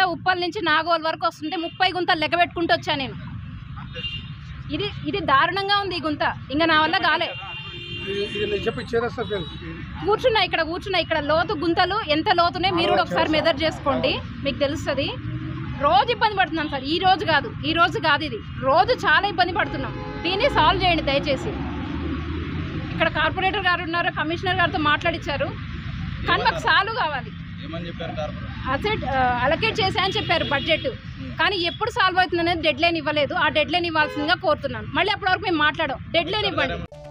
ఉప్పల్ నుంచి నాగోల్ వరకు వస్తుంటే ముప్పై గుంతలు లెక్క పెట్టుకుంటూ వచ్చా నేను ఇది ఇది దారుణంగా ఉంది ఈ గుంత ఇంకా నా వల్ల కాలే ఇది ఇది నేను చెప్పి చేరేస్తా పేరు కూర్చున్నా ఇక్కడ కూర్చున్నా ఇక్కడ లోతు గుంతలు ఎంత లోతున్నాయి మీరు కూడా ఒకసారి మెజర్ చేసుకోండి మీకు తెలుస్తుంది రోజు ఇబ్బంది పడుతున్నాం సార్ ఈ రోజు కాదు ఈ రోజు కాదు ఇది రోజు చాలా ఇబ్బంది పడుతున్నాం దీన్ని సాల్వ్ చేయండి దయచేసి ఇక్కడ కార్పొరేటర్ గారు ఉన్నారు కమిషనర్ గారితో మాట్లాడిచ్చారు కానీ మాకు సాల్వ్ కావాలి ఏమని చెప్పారు కార్పొరేటర్ అసెట్ అలకేట్ చేసా అని చెప్పారు బడ్జెట్ కానీ ఎప్పుడు సాల్వ్ అవుతుంది అనేది డెడ్ లైన్ ఇవ్వలేదు ఆ డెడ్ లైన్ ఇవ్వాల్సిందిగా కోరుతున్నాను మళ్ళీ అప్పటి వరకు మేము మాట్లాడాం డెడ్ లైన్ ఇవ్వండి